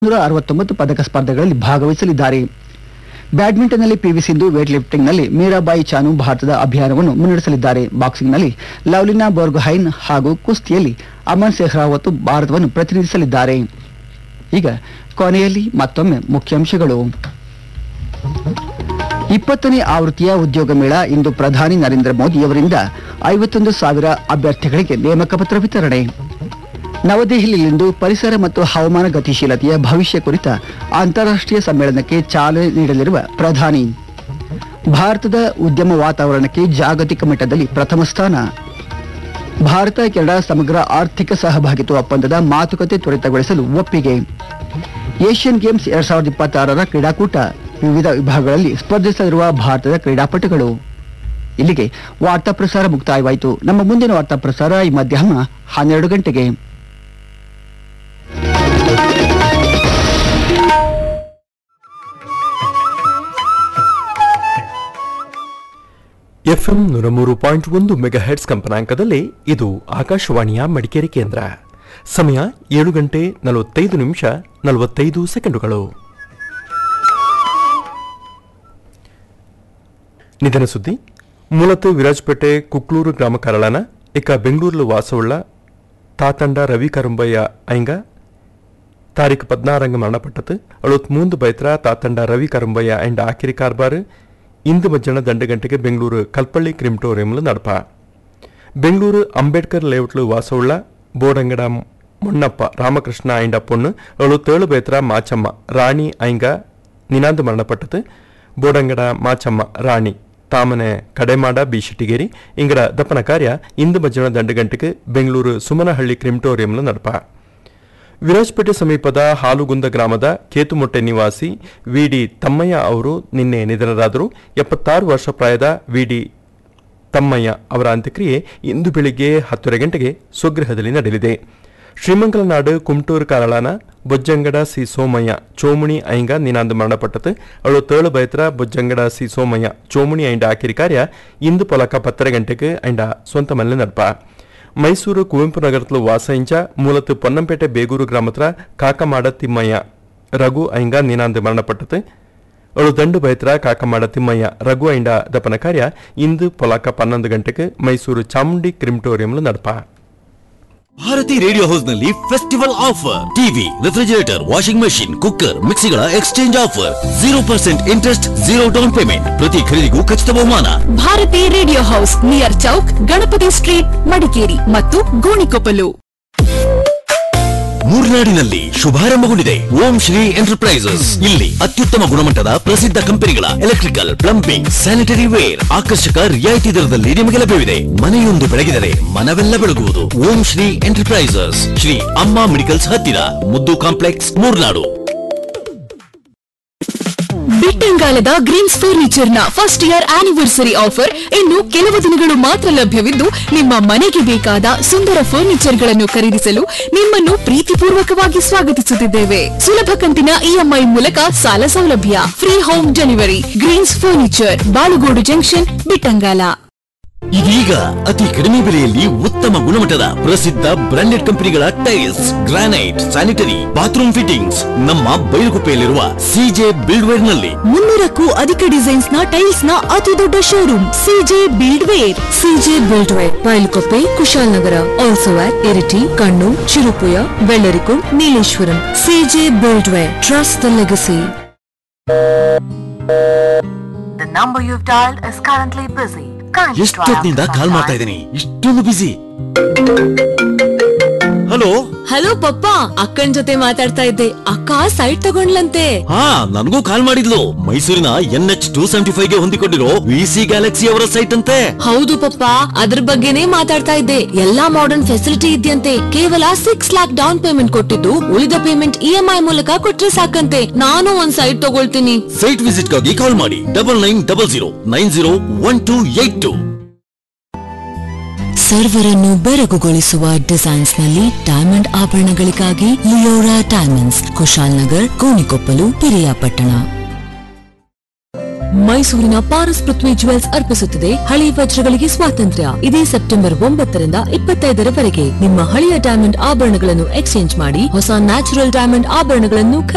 ನೂರ ಅರವತ್ತೊಂಬತ್ತು ಪದಕ ಸ್ಪರ್ಧೆಗಳಲ್ಲಿ ಭಾಗವಹಿಸಲಿದ್ದಾರೆ ಬ್ಯಾಡ್ಮಿಂಟನ್ನಲ್ಲಿ ಪಿವಿ ಸಿಂಧು ವೇಟ್ ಲಿಫ್ಟಿಂಗ್ನಲ್ಲಿ ಮೀರಾಬಾಯಿ ಚಾನು ಭಾರತದ ಅಭಿಯಾನವನ್ನು ಮುನ್ನಡೆಸಲಿದ್ದಾರೆ ಬಾಕ್ಸಿಂಗ್ನಲ್ಲಿ ಲವ್ಲಿನಾ ಬೋರ್ಗೊಹೈನ್ ಹಾಗೂ ಕುಸ್ತಿಯಲ್ಲಿ ಅಮನ್ ಸೆಹ್ರಾವತ್ ಭಾರತವನ್ನು ಪ್ರತಿನಿಧಿಸಲಿದ್ದಾರೆ ಈಗ ಕೊನೆಯಲ್ಲಿ ಮತ್ತೊಮ್ಮೆ ಮುಖ್ಯಾಂಶಗಳು ಇಪ್ಪತ್ತನೇ ಆವೃತ್ತಿಯ ಉದ್ಯೋಗ ಮೇಳ ಇಂದು ಪ್ರಧಾನಿ ನರೇಂದ್ರ ಮೋದಿ ಅವರಿಂದ ಐವತ್ತೊಂದು ಸಾವಿರ ಅಭ್ಯರ್ಥಿಗಳಿಗೆ ನೇಮಕ ಪತ್ರ ವಿತರಣೆ ನವದೆಹಲಿಯಲ್ಲಿಂದು ಪರಿಸರ ಮತ್ತು ಹವಾಮಾನ ಗತಿಶೀಲತೆಯ ಭವಿಷ್ಯ ಕುರಿತ ಅಂತಾರಾಷ್ಟ್ರೀಯ ಸಮ್ಮೇಳನಕ್ಕೆ ಚಾಲನೆ ನೀಡಲಿರುವ ಪ್ರಧಾನಿ ಭಾರತದ ಉದ್ಯಮ ವಾತಾವರಣಕ್ಕೆ ಜಾಗತಿಕ ಮಟ್ಟದಲ್ಲಿ ಪ್ರಥಮ ಸ್ಥಾನ ಭಾರತ ಕೆನಡಾ ಸಮಗ್ರ ಆರ್ಥಿಕ ಸಹಭಾಗಿತ್ವ ಒಪ್ಪಂದದ ಮಾತುಕತೆ ತ್ವರಿತಗೊಳಿಸಲು ಒಪ್ಪಿಗೆ ಏಷ್ಯನ್ ಗೇಮ್ಸ್ ಎರಡ್ ಸಾವಿರದ ಇಪ್ಪತ್ತಾರರ ಕ್ರೀಡಾಕೂಟ ವಿವಿಧ ವಿಭಾಗಗಳಲ್ಲಿ ಸ್ಪರ್ಧಿಸಲಿರುವ ಭಾರತದ ಕ್ರೀಡಾಪಟುಗಳು ಇಲ್ಲಿಗೆ ವಾರ್ತಾ ಪ್ರಸಾರ ಮುಕ್ತಾಯವಾಯಿತು ನಮ್ಮ ಮುಂದಿನ ವಾರ್ತಾ ಪ್ರಸಾರ ಈ ಮಧ್ಯಾಹ್ನ ಹನ್ನೆರಡು ಗಂಟೆಗೆ ಎಫ್ಎಂ ನೂರ ಮೂರು ಪಾಯಿಂಟ್ ಒಂದು ಮೆಗಾ ಹೆಡ್ಸ್ ಕಂಪನಾಂಕದಲ್ಲಿ ಇದು ಆಕಾಶವಾಣಿಯ ಮಡಿಕೇರಿ ಕೇಂದ್ರ ಸಮಯ ಏಳು ಗಂಟೆ ನಲವತ್ತೈದು ನಿಮಿಷ ನಲವತ್ತೈದು ಸೆಕೆಂಡುಗಳು ನಿಧನ ಸುದ್ದಿ ಮೂಲತಃ ವಿರಾಜಪೇಟೆ ಕುಕ್ಲೂರು ಗ್ರಾಮ ಕರಳನ ಇಕ ಬೆಂಗಳೂರು ವಾಸವುಳ್ಳ ತಾತಂಡ ರವಿ ಕರುಂಬಯ್ಯ ಐಂಗ ತಾರೀಖು ಪದ್ನಾರಂಗ ಮರಣಪಟ್ಟது ಅಳುತ್ ಮೂಂದು ಬೈತ್ರ ತಾತಂಡ ರವಿ ಕರುಂಬಯ್ಯ ಅಂಡ್ ಆಕಿರಿ ಕಾರ್ಬಾರ್ ಇಂದು ಮಧ್ಯಾಹ್ನ ದಂಡ ಗಂಟೆಗೆ ಬೆಂಗಳೂರು ಕಲ್ಪಳ್ಳಿ ಕ್ರಿಮ್ಟೋರಿಯಂಲು ನಡಪ ಬೆಂಗಳೂರು ಅಂಬೇಡ್ಕರ್ ಲೇಔಟ್ಲು ವಾಸವುಳ್ಳ ಬೋಡಂಗಡ ಮೊಣ್ಣಪ್ಪ ರಾಮಕೃಷ್ಣ ಐಂಡ ಪೊಣ್ಣು ಅವಳು ತೇಳು ಬೇತ್ರ ಮಾಚಮ್ಮ ರಾಣಿ ಐಂಗ ನಿನಾಂದು ಮರಣಪಟ್ಟது ಬೋಡಂಗಡ ಮಾಚಮ್ಮ ರಾಣಿ ತಾಮನೆ ಕಡೆಮಾಡ ಬಿ ಶಿಟ್ಟಿಗೇರಿ ಇಂಗಡ ದಪ್ಪನ ಕಾರ್ಯ ಇಂದು ಮಧ್ಯಾಹ್ನ ದಂಡ ಗಂಟೆಗೆ ಬೆಂಗಳೂರು ಸುಮನಹಳ್ಳಿ ಕ್ರಿಮ್ಟೋರಿಯಂಲು ನಡಪ ವಿರಾಜಪೇಟೆ ಸಮೀಪದ ಹಾಲುಗುಂದ ಗ್ರಾಮದ ಕೇತುಮೊಟ್ಟೆ ನಿವಾಸಿ ವಿಡಿ ತಮ್ಮಯ್ಯ ಅವರು ನಿನ್ನೆ ನಿಧನರಾದರು ಎಪ್ಪತ್ತಾರು ವರ್ಷ ಪ್ರಾಯದ ವಿಡಿ ತಮ್ಮಯ್ಯ ಅವರ ಅಂತ್ಯಕ್ರಿಯೆ ಇಂದು ಬೆಳಿಗ್ಗೆ ಹತ್ತುವರೆ ಗಂಟೆಗೆ ಸ್ವಗೃಹದಲ್ಲಿ ನಡೆಯಲಿದೆ ಶ್ರೀಮಂಗಲ ನಾಡು ಕುಮಟೂರು ಕಾರಳನ ಬೊಜ್ಜಂಗಡ ಸಿ ಸೋಮಯ್ಯ ಚೋಮುಣಿ ಐಂಗ ನಿನಾಂದು ಮರಣಪಟ್ಟது ಅವಳು ತೇಳು ಬೈತ್ರ ಬೊಜ್ಜಂಗಡ ಸಿ ಸೋಮಯ್ಯ ಚೋಮುಣಿ ಐಂಡ ಆಕಿರಿ ಕಾರ್ಯ ಇಂದು ಪೊಲಕ ಪತ್ತರೆ ಗಂಟೆಗೆ ಐಂಡ ಸ್ವಂತ ಮನೆ ನಡಪ ಮೈಸೂರು ಕುವೆಂಪು ನಗರತ್ಲು ವಾಸయింಚ ಮೂಲತು ಪೊನ್ನಂಪೇಟೆ ಬೇಗೂರು ಗ್ರಾಮತ್ರ ಕಾಕಮಾಡ ತಿಮ್ಮಯ್ಯ ರಘು ಐಂಗ ನಿನಾಂದು ಮರಣಪಟ್ಟது ಅವಳು ದಂಡು ಬೈತ್ರ ಕಾಕಮಾಡ ತಿಮ್ಮಯ್ಯ ರಘು ಐಂಡ ದಪನ ಕಾರ್ಯ ಇಂದು ಪೊಲಕ ಪನ್ನೊಂದು ಗಂಟೆಗೆ ಮೈಸೂರು ಚಾಮುಂಡಿ ಕ್ರಿಮ್ಟೋರಿಯಂಲು ನಡಪ ಭಾರತಿ ರೇಡಿಯೋ ಹೌಸ್ ನಲ್ಲಿ festival offer TV refrigerator washing machine cooker ಮಿಕ್ಸಿಗಳ exchange offer zero percent interest zero down payment ಪ್ರತಿ ಖರೀದಿಗೂ ಖಚಿತ ಬಹುಮಾನ Bharati radio house near Chowk Ganapati street Madikeri ಮತ್ತು ಗೋಣಿಕೊಪ್ಪಲು ಮೂರ್ನಾಡಿನಲ್ಲಿ ಶುಭಾರಂಭಗೊಂಡಿದೆ ಓಂ ಶ್ರೀ ಎಂಟರ್ಪ್ರೈಸಸ್ ಇಲ್ಲಿ ಅತ್ಯುತ್ತಮ ಗುಣಮಟ್ಟದ ಪ್ರಸಿದ್ಧ ಕಂಪನಿಗಳ ಎಲೆಕ್ಟ್ರಿಕಲ್ ಪ್ಲಂಬಿಂಗ್ ಸ್ಯಾನಿಟರಿ ವೇರ್ ಆಕರ್ಷಕ ರಿಯಾಯಿತಿ ದರದಲ್ಲಿ ನಿಮಗೆ ಲಭ್ಯವಿದೆ ಮನೆಯೊಂದು ಬೆಳಗಿದರೆ ಮನವೆಲ್ಲ ಬೆಳಗುವುದು ಓಂ ಶ್ರೀ ಎಂಟರ್ಪ್ರೈಸಸ್ ಶ್ರೀ ಅಮ್ಮ ಮೆಡಿಕಲ್ಸ್ ಹತ್ತಿರ ಮುದ್ದು ಕಾಂಪ್ಲೆಕ್ಸ್ ಮೂರ್ನಾಡು ಬಿಟ್ಟಂಗಾಲದ ಗ್ರೀನ್ಸ್ ಫರ್ನಿಚರ್ ನ ಫಸ್ಟ್ ಇಯರ್ ಆನಿವರ್ಸರಿ ಆಫರ್ ಇನ್ನು ಕೆಲವು ದಿನಗಳು ಮಾತ್ರ ಲಭ್ಯವಿದ್ದು ನಿಮ್ಮ ಮನೆಗೆ ಬೇಕಾದ ಸುಂದರ ಫರ್ನಿಚರ್ ಗಳನ್ನು ಖರೀದಿಸಲು ನಿಮ್ಮನ್ನು ಪ್ರೀತಿಪೂರ್ವಕವಾಗಿ ಸ್ವಾಗತಿಸುತ್ತಿದ್ದೇವೆ ಸುಲಭ ಕಂತಿನ ಇಎಂಐ ಮೂಲಕ ಸಾಲ ಸೌಲಭ್ಯ free home delivery greens furniture Balugodu junction Bittangala ಇದೀಗ ಅತಿ ಕಡಿಮೆ ಬೆಲೆಯಲ್ಲಿ ಉತ್ತಮ ಗುಣಮಟ್ಟದ ಪ್ರಸಿದ್ಧ ಬ್ರಾಂಡೆಡ್ ಕಂಪನಿಗಳ tiles granite sanitary bathroom fittings ನಮ್ಮ ಬೈಲುಗುಪ್ಪೆಯಲ್ಲಿರುವ ಸಿಜೆ ಬಿಲ್ಡ್ವೇರ್ ನಲ್ಲಿ ಮುನ್ನೂರಕ್ಕೂ ಅಧಿಕ ಡಿಸೈನ್ಸ್ ನ ಟೈಲ್ಸ್ ನ ಅತಿ ದೊಡ್ಡ showroom CJ buildware CJ buildware Bylakuppe Kushalnagar also at Iritty Kannur Cherupuzha Vellarikundu Nileshwaram CJ buildware trust the legacy The number you've dialed is currently busy. Kindly try ಎಷ್ಟೊತ್ತಿನಿಂದ after ಕಾಲ್ some ಮಾಡ್ತಾ time. ಇದ್ದೀನಿ ಇಷ್ಟೊಂದು ಬಿಸಿ ಹಲೋ ಹಲೋ ಪಪ್ಪ ಅಕ್ಕನ್ ಜೊತೆ ಮಾತಾಡ್ತಾ ಇದ್ದೆ ಅಕ್ಕ ಸೈಟ್ ತಗೊಂಡ್ಲಂತೆ ಹಾ ನನಗೂ ಕಾಲ್ ಮಾಡಿದ್ಲು ಮೈಸೂರಿನ N H two seventy five ಗೆ ಹೊಂದಿಕೊಂಡಿರೋ ವಿ ಸಿ ಗ್ಯಾಲಕ್ಸಿ ಅವರ ಸೈಟ್ ಅಂತೆ ಹೌದು ಪಪ್ಪ ಅದ್ರ ಬಗ್ಗೆನೇ ಮಾತಾಡ್ತಾ ಇದ್ದೆ ಎಲ್ಲಾ ಮಾಡರ್ನ್ ಫೆಸಿಲಿಟಿ ಇದೆಯಂತೆ ಕೇವಲ ಸಿಕ್ಸ್ ಲ್ಯಾಕ್ ಡೌನ್ ಪೇಮೆಂಟ್ ಕೊಟ್ಟಿದ್ದು ಉಳಿದ ಪೇಮೆಂಟ್ ಇಎಂಐ ಮೂಲಕ ಕೊಟ್ರೆ ಸಾಕಂತೆ ನಾನು ಒಂದ್ ಸೈಟ್ ತಗೊಳ್ತೀನಿ ಸೈಟ್ ವಿಸಿಟ್ ಗಾಗಿ ಕಾಲ್ ಮಾಡಿ double nine double zero nine zero one two eight two ಸರ್ವರನ್ನು ಬೆರಗುಗೊಳಿಸುವ ಡಿಸೈನ್ಸ್ ನಲ್ಲಿ ಡೈಮಂಡ್ ಆಭರಣಗಳಿಗಾಗಿ ಲಿಯೋರಾ ಡೈಮಂಡ್ಸ್ ಕುಶಾಲ್ನಗರ್ ಕೋಣಿಕೊಪ್ಪಲು ಪಿರಿಯಾಪಟ್ಟಣ ಮೈಸೂರಿನ ಪಾರಸ್ ಪೃಥ್ವಿ ಜುವೆಲ್ಸ್ ಅರ್ಪಿಸುತ್ತದೆ ಹಳೆಯ ವಜ್ರಗಳಿಗೆ ಸ್ವಾತಂತ್ರ್ಯ ಇದೇ ಸೆಪ್ಟೆಂಬರ್ ಒಂಬತ್ತರಿಂದ ಇಪ್ಪತ್ತೈದರವರೆಗೆ ನಿಮ್ಮ ಹಳೆಯ ಡೈಮಂಡ್ ಆಭರಣಗಳನ್ನು ಎಕ್ಸ್ಚೇಂಜ್ ಮಾಡಿ ಹೊಸ ನ್ಯಾಚುರಲ್ ಡೈಮಂಡ್ ಆಭರಣಗಳನ್ನು